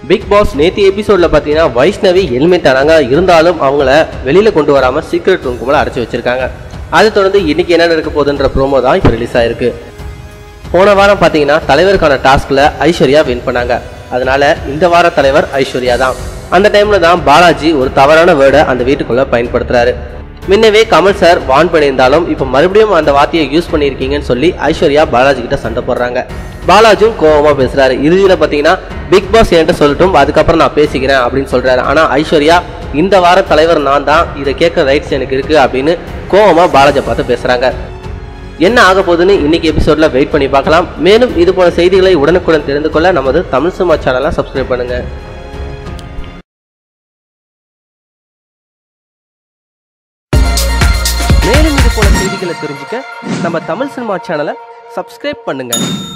big pass நேத்தி எபிசோட்ல பாத்தீங்கன்னா வைஷ்ணவி எலிமெண்ட் ஆனாங்க இருந்தாலும் அவங்கள வெளியில கொண்டு வராம சீக்ரெட் ரூம்குள்ள அடைச்சு வச்சிருக்காங்க அதை தொடர்ந்து இன்னைக்கு என்ன நடக்க போகுதுன்ற ப்ரோமோ தான் இப்போ ரிலீஸ் ஆயிருக்கு போன வாரம் பார்த்தீங்கன்னா தலைவருக்கான டாஸ்க்ல ஐஸ்வர்யா வின் பண்ணாங்க அதனால இந்த வார தலைவர் ஐஸ்வர்யா தான் அந்த டைம்ல தான் பாலாஜி ஒரு தவறான வேர்டை அந்த வீட்டுக்குள்ள பயன்படுத்துறாரு முன்னவே கமல் சார் வான் பண்ணியிருந்தாலும் இப்போ மறுபடியும் அந்த வார்த்தையை யூஸ் பண்ணியிருக்கீங்கன்னு சொல்லி ஐஸ்வர்யா பாலாஜி கிட்ட சண்டை போடுறாங்க பாலாஜியும் கோவமா பேசுறாரு இறுதியில பார்த்தீங்கன்னா பிக் பாஸ் என்கிட்ட சொல்லட்டும் அதுக்கப்புறம் நான் பேசிக்கிறேன் அப்படின்னு சொல்றாரு ஆனா ஐஸ்வர்யா இந்த வார தலைவர் நான் தான் இதை கேட்க ரைட்ஸ் எனக்கு இருக்கு அப்படின்னு கோவமா பாலாஜியை பார்த்து பேசுறாங்க என்ன ஆக போகுதுன்னு இன்னைக்கு எபிசோட்ல வெயிட் பண்ணி பார்க்கலாம் மேலும் இது போல செய்திகளை உடனுக்குடன் தெரிந்து கொள்ள நமது தமிழ் சும்மா சேனலை சப்ஸ்கிரைப் பண்ணுங்க மேலும் இது போல செய்திகளை தெரிஞ்சுக்க நம்ம தமிழ் சினிமா சேனலை சப்ஸ்கிரைப் பண்ணுங்க